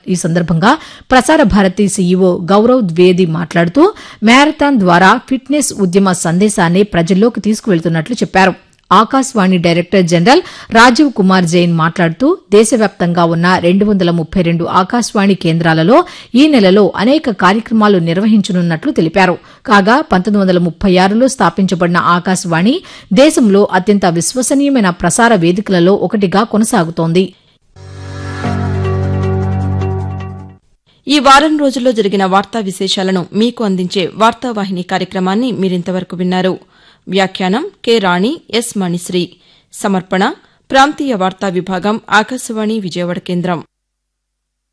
ఈ సందర్భంగా ప్రసార భారతి సీఈఓ గౌరవ్ ద్వేది మాట్లాడుతూ మ్యారథాన్ ద్వారా ఫిట్నెస్ ఉద్యమ సందేశాన్ని ప్రజల్లోకి తీసుకువెళ్తున్నట్లు చెప్పారు ఆకాశవాణి డైరెక్టర్ జనరల్ రాజీవ్ కుమార్ జైన్ మాట్లాడుతూ దేశవ్యాప్తంగా ఉన్న రెండు వందల ముప్పై రెండు ఆకాశవాణి కేంద్రాలలో ఈ నెలలో అనేక కార్యక్రమాలు నిర్వహించనున్నట్లు తెలిపారు కాగా పంతొమ్మిది వందల ముప్పై ఆరులో స్థాపించబడిన ఆకాశవాణి దేశంలో అత్యంత విశ్వసనీయమైన ప్రసార వేదికలలో ఒకటిగా కొనసాగుతోంది ఈ వారం రోజుల్లో జరిగిన వార్తా విశేషాలను మీకు అందించే వార్తావాహిని కార్యక్రమాన్ని మీరింతవరకు విన్నారు వ్యాఖ్యానం కె రాణి ఎస్ మణిశ్రీ సమర్పణ ప్రాంతీయ వార్తా విభాగం ఆకాశవాణి విజయవాడ కేంద్రం